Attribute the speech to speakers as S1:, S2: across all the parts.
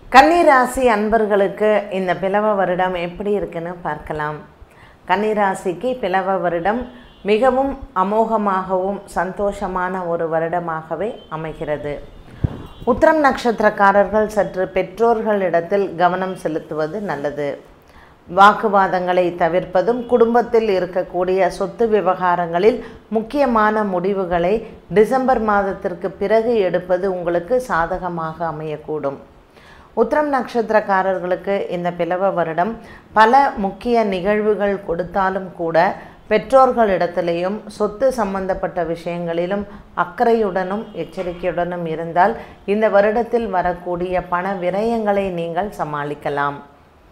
S1: கன்னிராசி அன்பர்களுக்கு இந்த பிளவ வருடம் எப்படி இருக்குன்னு பார்க்கலாம் கன்னிராசிக்கு பிளவ வருடம் மிகவும் அமோகமாகவும் சந்தோஷமான ஒரு வருடமாகவே அமைகிறது உத்திரம் நட்சத்திரக்காரர்கள் சற்று பெற்றோர்களிடத்தில் கவனம் செலுத்துவது நல்லது வாக்குவாதங்களை தவிர்ப்பதும் குடும்பத்தில் இருக்கக்கூடிய சொத்து விவகாரங்களில் முக்கியமான முடிவுகளை டிசம்பர் மாதத்திற்கு பிறகு எடுப்பது உங்களுக்கு சாதகமாக அமையக்கூடும் உத்திரம் நட்சத்திரக்காரர்களுக்கு இந்த பிளவ வருடம் பல முக்கிய நிகழ்வுகள் கொடுத்தாலும் கூட பெற்றோர்களிடத்திலேயும் சொத்து சம்பந்தப்பட்ட விஷயங்களிலும் அக்கறையுடனும் எச்சரிக்கையுடனும் இருந்தால் இந்த வருடத்தில் வரக்கூடிய பண விரயங்களை நீங்கள் சமாளிக்கலாம்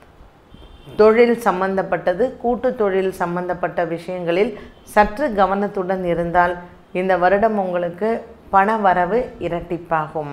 S1: தொழில் சம்பந்தப்பட்டது கூட்டு தொழில் சம்பந்தப்பட்ட விஷயங்களில் சற்று கவனத்துடன் இருந்தால் இந்த வருடம் உங்களுக்கு பண வரவு இரட்டிப்பாகும்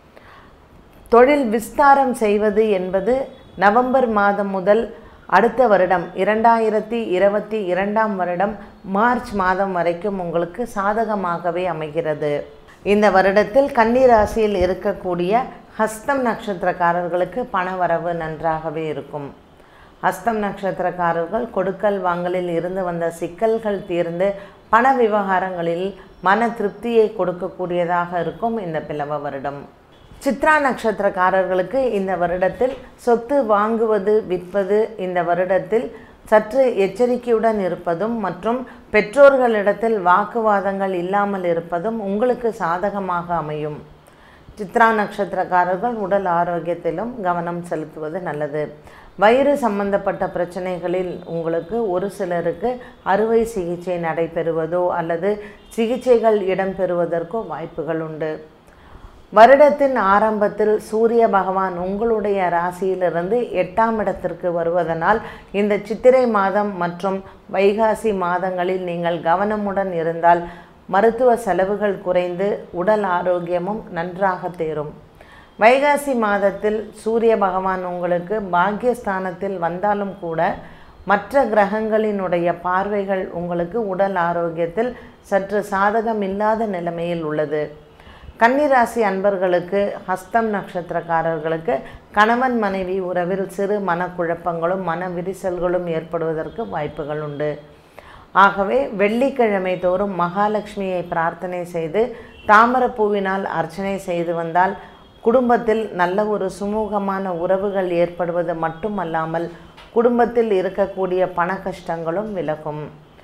S1: தொழில் விஸ்தாரம் செய்வது என்பது நவம்பர் மாதம் முதல் அடுத்த வருடம் இரண்டாயிரத்தி இருபத்தி இரண்டாம் வருடம் மார்ச் மாதம் வரைக்கும் உங்களுக்கு சாதகமாகவே அமைகிறது இந்த வருடத்தில் கன்னிராசியில் இருக்கக்கூடிய ஹஸ்தம் நட்சத்திரக்காரர்களுக்கு பண வரவு நன்றாகவே இருக்கும் ஹஸ்தம் நட்சத்திரக்காரர்கள் கொடுக்கல் வாங்கலில் இருந்து வந்த சிக்கல்கள் தீர்ந்து பண விவகாரங்களில் மன திருப்தியை கொடுக்கக்கூடியதாக இருக்கும் இந்த பிளவ வருடம் சித்ரா நட்சத்திரக்காரர்களுக்கு இந்த வருடத்தில் சொத்து வாங்குவது விற்பது இந்த வருடத்தில் சற்று எச்சரிக்கையுடன் இருப்பதும் மற்றும் பெற்றோர்களிடத்தில் வாக்குவாதங்கள் இல்லாமல் இருப்பதும் உங்களுக்கு சாதகமாக அமையும் சித்ரா நட்சத்திரக்காரர்கள் உடல் ஆரோக்கியத்திலும் கவனம் செலுத்துவது நல்லது வயிறு சம்பந்தப்பட்ட பிரச்சனைகளில் உங்களுக்கு ஒரு சிலருக்கு அறுவை சிகிச்சை நடைபெறுவதோ அல்லது சிகிச்சைகள் இடம்பெறுவதற்கோ வாய்ப்புகள் உண்டு வருடத்தின் ஆரம்பத்தில் சூரிய பகவான் உங்களுடைய ராசியிலிருந்து எட்டாம் இடத்திற்கு வருவதனால் இந்த சித்திரை மாதம் மற்றும் வைகாசி மாதங்களில் நீங்கள் கவனமுடன் இருந்தால் மருத்துவ செலவுகள் குறைந்து உடல் ஆரோக்கியமும் நன்றாக தேரும் வைகாசி மாதத்தில் சூரிய பகவான் உங்களுக்கு பாக்கியஸ்தானத்தில் வந்தாலும் கூட மற்ற கிரகங்களினுடைய பார்வைகள் உங்களுக்கு உடல் ஆரோக்கியத்தில் சற்று சாதகம் இல்லாத நிலைமையில் உள்ளது கன்னிராசி அன்பர்களுக்கு ஹஸ்தம் நட்சத்திரக்காரர்களுக்கு கணவன் மனைவி உறவில் சிறு மனக்குழப்பங்களும் மன விரிசல்களும் ஏற்படுவதற்கு வாய்ப்புகள் உண்டு ஆகவே வெள்ளிக்கிழமை தோறும் மகாலட்சுமியை பிரார்த்தனை செய்து தாமரப்பூவினால் அர்ச்சனை செய்து வந்தால் குடும்பத்தில் நல்ல ஒரு சுமூகமான உறவுகள் ஏற்படுவது மட்டுமல்லாமல் குடும்பத்தில் இருக்கக்கூடிய பண கஷ்டங்களும் விலகும்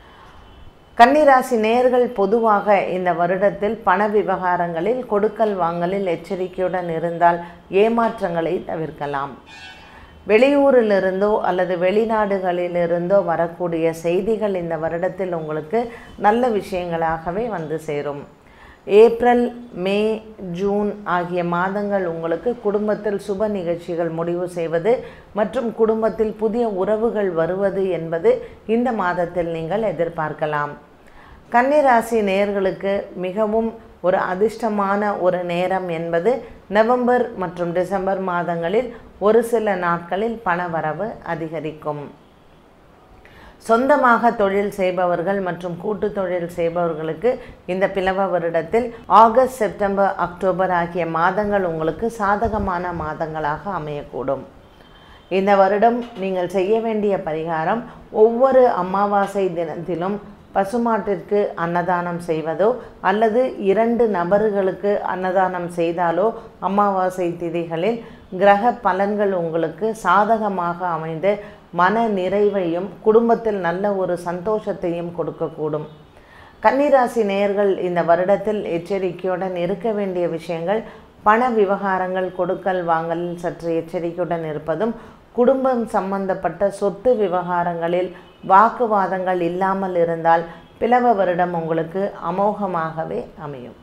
S1: கன்னிராசி நேர்கள் பொதுவாக இந்த வருடத்தில் பண விவகாரங்களில் கொடுக்கல் வாங்கலில் எச்சரிக்கையுடன் இருந்தால் ஏமாற்றங்களை தவிர்க்கலாம் வெளியூரிலிருந்தோ அல்லது வெளிநாடுகளிலிருந்தோ வரக்கூடிய செய்திகள் இந்த வருடத்தில் உங்களுக்கு நல்ல விஷயங்களாகவே வந்து சேரும் ஏப்ரல் மே ஜூன் ஆகிய மாதங்கள் உங்களுக்கு குடும்பத்தில் சுப நிகழ்ச்சிகள் முடிவு செய்வது மற்றும் குடும்பத்தில் புதிய உறவுகள் வருவது என்பது இந்த மாதத்தில் நீங்கள் எதிர்பார்க்கலாம் கன்னிராசி நேர்களுக்கு மிகவும் ஒரு அதிர்ஷ்டமான ஒரு நேரம் என்பது நவம்பர் மற்றும் டிசம்பர் மாதங்களில் ஒரு சில நாட்களில் பணவரவு அதிகரிக்கும் சொந்தமாக தொழில் செய்பவர்கள் மற்றும் கூட்டு தொழில் செய்பவர்களுக்கு இந்த பிளவ வருடத்தில் ஆகஸ்ட் செப்டம்பர் அக்டோபர் ஆகிய மாதங்கள் உங்களுக்கு சாதகமான மாதங்களாக அமையக்கூடும் இந்த வருடம் நீங்கள் செய்ய வேண்டிய பரிகாரம் ஒவ்வொரு அமாவாசை தினத்திலும் பசுமாட்டிற்கு அன்னதானம் செய்வதோ அல்லது இரண்டு நபர்களுக்கு அன்னதானம் செய்தாலோ அமாவாசை திதிகளில் கிரக பலன்கள் உங்களுக்கு சாதகமாக அமைந்து மன நிறைவையும் குடும்பத்தில் நல்ல ஒரு சந்தோஷத்தையும் கொடுக்கக்கூடும் கன்னிராசி நேயர்கள் இந்த வருடத்தில் எச்சரிக்கையுடன் இருக்க வேண்டிய விஷயங்கள் பண விவகாரங்கள் கொடுக்கல் வாங்கலில் சற்று எச்சரிக்கையுடன் இருப்பதும் குடும்பம் சம்பந்தப்பட்ட சொத்து விவகாரங்களில் வாக்குவாதங்கள் இல்லாமல் இருந்தால் பிளவ வருடம் உங்களுக்கு அமோகமாகவே அமையும்